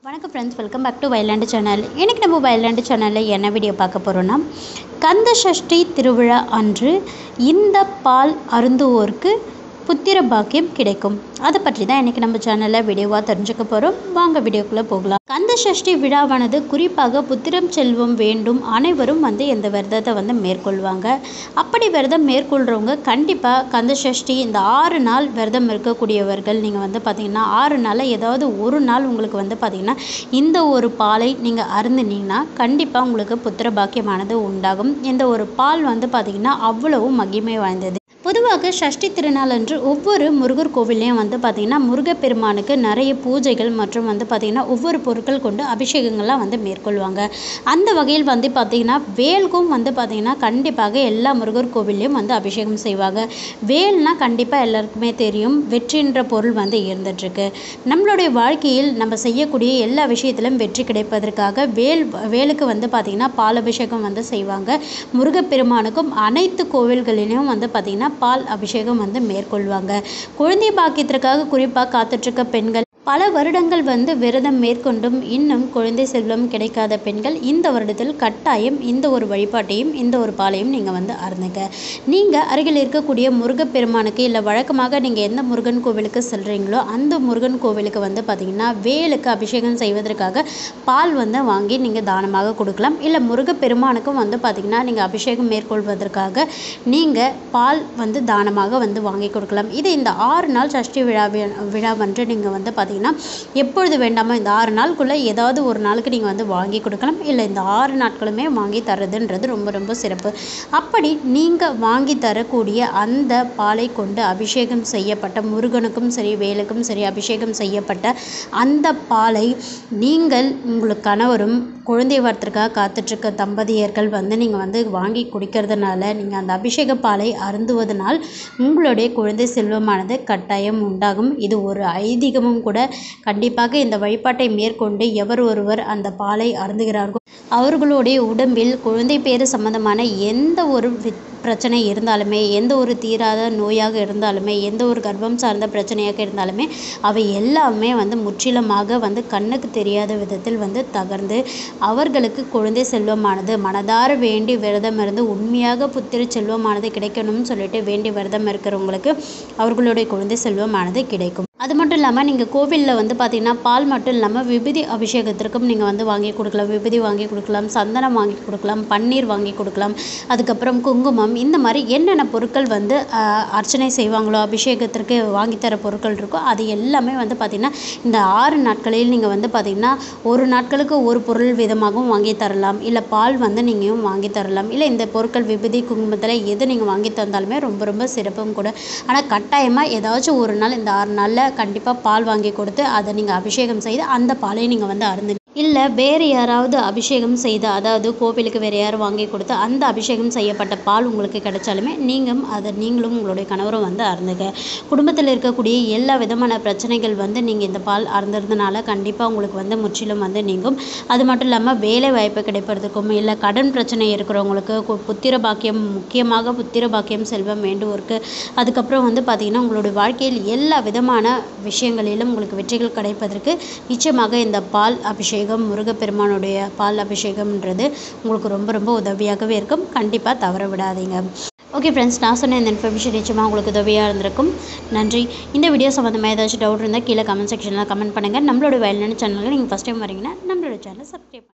வணக்கம் friends welcome back to வைலாண்டு channel இன்றைக்கி நம்ம வைலாண்டு சேனலில் என்ன வீடியோ பார்க்க போகிறோன்னா கந்த சஷ்டி திருவிழா அன்று இந்த பால் அருந்துவோருக்கு புத்திர பாக்கியம் கிடைக்கும் அதை பற்றி தான் இன்றைக்கி நம்ம சேனலில் வீடியோவாக தெரிஞ்சுக்க போகிறோம் வாங்க வீடியோக்குள்ளே போகலாம் கந்த சஷ்டி விழாவானது குறிப்பாக புத்திரம் செல்வம் வேண்டும் அனைவரும் வந்து இந்த விரதத்தை வந்து மேற்கொள்வாங்க அப்படி விரதம் மேற்கொள்கிறவங்க கண்டிப்பாக கந்த சஷ்டி இந்த ஆறு நாள் விரதம் இருக்கக்கூடியவர்கள் நீங்கள் வந்து பார்த்திங்கன்னா ஆறு நாளில் ஏதாவது ஒரு நாள் உங்களுக்கு வந்து பார்த்திங்கன்னா இந்த ஒரு பாலை நீங்கள் அருந்துனீங்கன்னா கண்டிப்பாக உங்களுக்கு புத்திர பாக்கியமானது உண்டாகும் இந்த ஒரு பால் வந்து பார்த்திங்கன்னா அவ்வளவு மகிமை வாய்ந்தது பொதுவாக சஷ்டி திருநாள் அன்று ஒவ்வொரு முருகர் கோவில்லையும் வந்து பார்த்திங்கன்னா முருகப்பெருமானுக்கு நிறைய பூஜைகள் மற்றும் வந்து பார்த்திங்கன்னா ஒவ்வொரு பொருட்கள் கொண்டு அபிஷேகங்கள்லாம் வந்து மேற்கொள்வாங்க அந்த வகையில் வந்து பார்த்திங்கன்னா வேலுக்கும் வந்து பார்த்திங்கன்னா கண்டிப்பாக எல்லா முருகர் கோவில்லையும் வந்து அபிஷேகம் செய்வாங்க வேல்னா கண்டிப்பாக எல்லாருக்குமே தெரியும் வெற்றின்ற பொருள் வந்து இருந்துகிட்ருக்கு நம்மளுடைய வாழ்க்கையில் நம்ம செய்யக்கூடிய எல்லா விஷயத்திலும் வெற்றி கிடைப்பதற்காக வேல் வேலுக்கு வந்து பார்த்திங்கன்னா பால் அபிஷேகம் வந்து செய்வாங்க முருகப்பெருமானுக்கும் அனைத்து கோவில்களிலும் வந்து பார்த்திங்கன்னா பால் அபிஷேகம் வந்து மேற்கொள்வாங்க குழந்தை பாக்கியத்திற்காக குறிப்பாக காத்துட்ருக்க பெண்கள் பல வருடங்கள் வந்து விரதம் மேற்கொண்டும் இன்னும் குழந்தை செல்வம் கிடைக்காத பெண்கள் இந்த வருடத்தில் கட்டாயம் இந்த ஒரு வழிபாட்டையும் இந்த ஒரு பாலையும் நீங்கள் வந்து அருந்துங்க நீங்கள் அருகில் இருக்கக்கூடிய முருகப்பெருமானுக்கு இல்லை வழக்கமாக நீங்கள் எந்த முருகன் கோவிலுக்கு செல்கிறீங்களோ அந்த முருகன் கோவிலுக்கு வந்து பார்த்திங்கன்னா வேலுக்கு அபிஷேகம் செய்வதற்காக பால் வந்து வாங்கி நீங்கள் தானமாக கொடுக்கலாம் இல்லை முருகப்பெருமானுக்கும் வந்து பார்த்திங்கன்னா நீங்கள் அபிஷேகம் மேற்கொள்வதற்காக நீங்கள் பால் வந்து தானமாக வந்து வாங்கி கொடுக்கலாம் இது இந்த ஆறு நாள் சஷ்டி விழா விழாவன்று நீங்கள் வந்து பார்த்திங்கன்னா எப்பொழுது வேண்டாமோ இந்த ஆறு நாளுக்குள்ளே ஏதாவது ஒரு நாளுக்கு நீங்கள் வந்து வாங்கி கொடுக்கலாம் இல்லை இந்த ஆறு நாட்களுமே வாங்கி தர்றதுன்றது ரொம்ப ரொம்ப சிறப்பு அப்படி நீங்கள் வாங்கி தரக்கூடிய அந்த பாலை கொண்டு அபிஷேகம் செய்யப்பட்ட முருகனுக்கும் சரி வேலுக்கும் சரி அபிஷேகம் செய்யப்பட்ட அந்த பாலை நீங்கள் உங்களுக்கு கணவரும் குழந்தை வரத்திற்காக காத்துட்ருக்க தம்பதியர்கள் வந்து நீங்கள் வந்து வாங்கி குடிக்கிறதுனால நீங்கள் அந்த அபிஷேக பாலை அருந்துவதனால் உங்களுடைய குழந்தை செல்வமானது கட்டாயம் உண்டாகும் இது ஒரு ஐதீகமும் கூட கண்டிப்பாக இந்த வழிபாட்டை மேற்கொண்டு எவர் ஒருவர் அந்த பாலை அருந்துகிறார்களோ அவர்களுடைய உடம்பில் குழந்தை பேறு சம்பந்தமான எந்த ஒரு பிரச்சனை இருந்தாலுமே எந்த ஒரு தீராத நோயாக இருந்தாலுமே எந்த ஒரு கர்ப்பம் சார்ந்த பிரச்சனையாக இருந்தாலுமே அவை எல்லாமே வந்து முற்றிலுமாக வந்து கண்ணுக்கு தெரியாத விதத்தில் வந்து தகர்ந்து அவர்களுக்கு குழந்தை செல்வமானது மனதார வேண்டி விரதம் இருந்து உண்மையாக புத்திர செல்வமானது கிடைக்கணும்னு சொல்லிட்டு வேண்டி விரதம் இருக்கிறவங்களுக்கு அவர்களுடைய குழந்தை செல்வமானது கிடைக்கும் அது மட்டும் இல்லாமல் நீங்கள் கோவிலில் வந்து பார்த்திங்கன்னா பால் மட்டும் இல்லாமல் விபூதி அபிஷேகத்திற்கும் நீங்கள் வந்து வாங்கி கொடுக்கலாம் விபூதி வாங்கி கொடுக்கலாம் சந்தனம் வாங்கி கொடுக்கலாம் பன்னீர் வாங்கி கொடுக்கலாம் அதுக்கப்புறம் குங்குமம் இந்த மாதிரி என்னென்ன பொருட்கள் வந்து அர்ச்சனை செய்வாங்களோ அபிஷேகத்திற்கு வாங்கித்தர பொருட்கள் இருக்கோ அது எல்லாமே வந்து பார்த்திங்கன்னா இந்த ஆறு நாட்களில் நீங்கள் வந்து பார்த்திங்கன்னா ஒரு நாட்களுக்கு ஒரு பொருள் விதமாகவும் வாங்கி தரலாம் இல்லை பால் வந்து நீங்களும் வாங்கி தரலாம் இல்லை இந்த பொருட்கள் விபூதி குங்குமத்தில் எது நீங்கள் வாங்கி தந்தாலுமே ரொம்ப ரொம்ப சிறப்பும் கூட ஆனால் கட்டாயமாக ஏதாச்சும் ஒரு நாள் இந்த ஆறு நாளில் கண்டிப்பாக பால் வாங்கி கொடுத்து அதை நீங்கள் அபிஷேகம் செய்து அந்த பாலை நீங்கள் வந்து அருந்து இல்லை வேறு யாராவது அபிஷேகம் செய்து அதாவது கோவிலுக்கு வேறு யாரும் வாங்கி கொடுத்து அந்த அபிஷேகம் செய்யப்பட்ட பால் உங்களுக்கு கிடைச்சாலுமே நீங்கள் அதை நீங்களும் உங்களுடைய கணவரும் வந்து அருந்துங்க குடும்பத்தில் இருக்கக்கூடிய எல்லா விதமான பிரச்சனைகள் வந்து நீங்கள் இந்த பால் அருந்துறதுனால கண்டிப்பாக உங்களுக்கு வந்து முற்றிலும் வந்து நீங்கும் அது மட்டும் இல்லாமல் வேலை வாய்ப்பு கிடைப்பதற்கும் இல்லை கடன் பிரச்சனை இருக்கிறவங்களுக்கு புத்திர பாக்கியம் முக்கியமாக புத்திர பாக்கியம் செல்வம் வேண்டுவோருக்கு அதுக்கப்புறம் வந்து பார்த்திங்கன்னா உங்களுடைய வாழ்க்கையில் எல்லா விதமான விஷயங்களிலும் உங்களுக்கு வெற்றிகள் கிடைப்பதற்கு நிச்சயமாக இந்த பால் அபிஷேகம் அபிஷேகம் முருகப்பெருமானுடைய பால் அபிஷேகம்ன்றது உங்களுக்கு ரொம்ப ரொம்ப உதவியாகவே இருக்கும் கண்டிப்பாக தவற விடாதீங்க ஓகே ஃப்ரெண்ட்ஸ் நான் சொன்ன இந்த இன்ஃபர்மேஷன் நிச்சயமாக உங்களுக்கு உதவியாக இருந்திருக்கும் நன்றி இந்த வீடியோ சம்மந்தமாக ஏதாச்சும் டவுட் இருந்தால் கீழே கமெண்ட் செக்ஷனில் கமெண்ட் பண்ணுங்கள் நம்மளோட வயலான சேனலில் நீங்கள் ஃபஸ்ட் டைம் வரீங்கன்னா நம்மளோட சேனலை சப்ஸ்கிரைப்